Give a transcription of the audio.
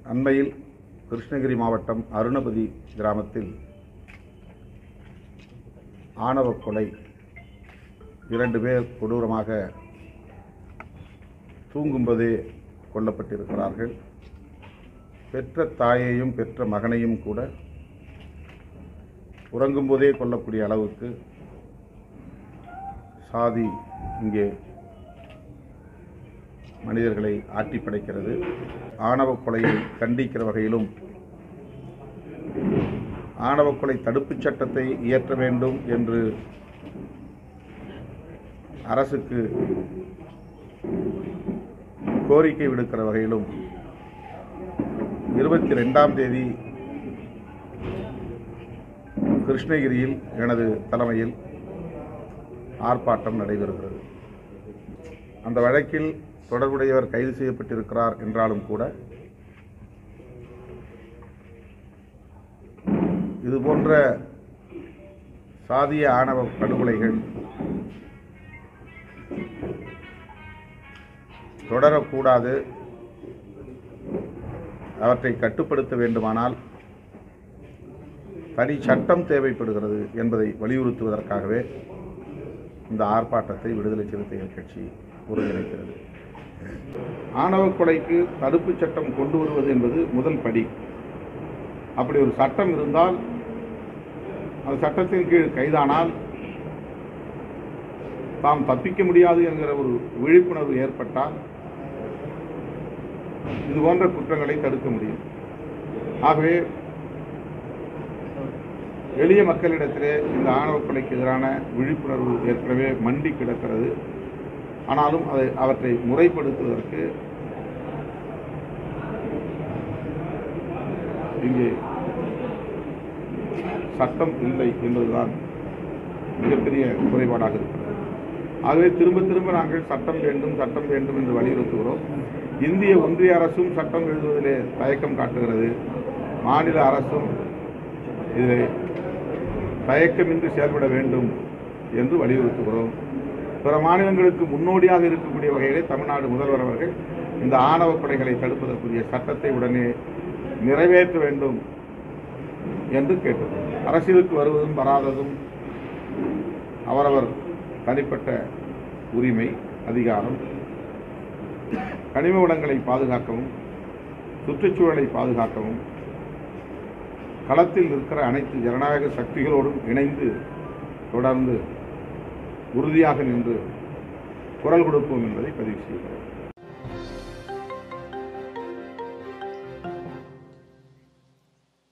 அண்மையில் கிருஷ்ணகிரி மாவட்டம் அருணபதி கிராமத்தில் ஆணவ கொலை இரண்டு பேர் கொடூரமாக தூங்கும்போதே கொல்லப்பட்டிருக்கிறார்கள் பெற்ற தாயையும் பெற்ற மகனையும் கூட உறங்கும்போதே கொல்லக்கூடிய அளவுக்கு சாதி இங்கே மனிதர்களை ஆட்டி படைக்கிறது ஆணவ கொலையை கண்டிக்கிற வகையிலும் ஆணவ கொலை தடுப்புச் சட்டத்தை இயற்ற வேண்டும் என்று அரசுக்கு கோரிக்கை விடுக்கிற வகையிலும் இருபத்தி ரெண்டாம் தேதி கிருஷ்ணகிரியில் எனது தலைமையில் ஆர்ப்பாட்டம் நடைபெறுகிறது அந்த வழக்கில் தொடர்புடையவர் கைது செய்யப்பட்டிருக்கிறார் என்றாலும் கூட இது போன்ற சாதிய ஆணவ படுகொலைகள் தொடரக்கூடாது அவற்றை கட்டுப்படுத்த வேண்டுமானால் தனி சட்டம் தேவைப்படுகிறது என்பதை வலியுறுத்துவதற்காகவே இந்த ஆர்ப்பாட்டத்தை விடுதலை சிறுத்தைகள் கட்சி ஒருங்கிணைக்கிறது ஆணவ கொலைக்கு தடுப்புச் சட்டம் கொண்டு வருவது என்பது முதல் படி அப்படி ஒரு சட்டம் இருந்தால் அந்த சட்டத்தின் கீழ் கைதானால் தாம் தப்பிக்க முடியாது என்கிற ஒரு விழிப்புணர்வு ஏற்பட்டால் இது போன்ற குற்றங்களை தடுக்க முடியும் ஆகவே எளிய மக்களிடத்திலே இந்த ஆணவ கொலைக்கு எதிரான விழிப்புணர்வு ஏற்கனவே மண்டி கிடக்கிறது ஆனாலும் அதை அவற்றை முறைப்படுத்துவதற்கு இங்கே சட்டம் இல்லை என்பதுதான் மிகப்பெரிய குறைபாடாக இருக்கிறது ஆகவே திரும்ப திரும்ப நாங்கள் சட்டம் வேண்டும் சட்டம் வேண்டும் என்று வலியுறுத்துகிறோம் இந்திய ஒன்றிய அரசும் சட்டம் எழுதுவதிலே தயக்கம் காட்டுகிறது மாநில அரசும் இதில் தயக்கமின்றி செயல்பட வேண்டும் என்று வலியுறுத்துகிறோம் பிற மாநிலங்களுக்கு முன்னோடியாக இருக்கக்கூடிய வகையிலே தமிழ்நாடு முதல்வர் அவர்கள் இந்த ஆணவ கொலைகளை தடுப்பதற்குரிய சட்டத்தை உடனே நிறைவேற்ற வேண்டும் என்று கேட்டது அரசியலுக்கு வருவதும் வராததும் அவரவர் தனிப்பட்ட உரிமை அதிகாரம் கனிம வளங்களை பாதுகாக்கவும் சுற்றுச்சூழலை பாதுகாக்கவும் களத்தில் இருக்கிற அனைத்து ஜனநாயக சக்திகளோடும் இணைந்து தொடர்ந்து உறுதியாக நின்று குரல் கொடுப்போம் என்பதை பதிவு செய்கிறோம்